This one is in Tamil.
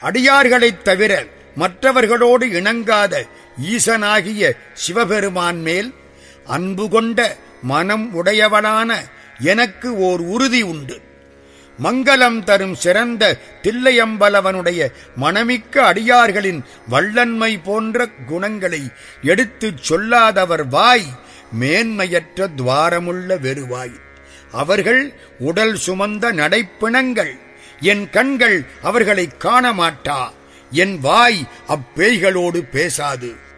அடியார்களைத் தவிர மற்றவர்களோடு இணங்காத ஈசனாகிய சிவபெருமான் மேல் அன்பு கொண்ட மனம் உடையவனான எனக்கு ஓர் உறுதி உண்டு மங்களம் தரும் சிறந்த தில்லையம்பலவனுடைய மனமிக்க அடியார்களின் வல்லன்மை போன்ற குணங்களை எடுத்துச் சொல்லாதவர் வாய் மேன்மையற்ற துவாரமுள்ள வெறுவாய் அவர்கள் உடல் சுமந்த நடைப்பிணங்கள் என் கண்கள் அவர்களை காண மாட்டா என் வாய் அப்பேய்களோடு பேசாது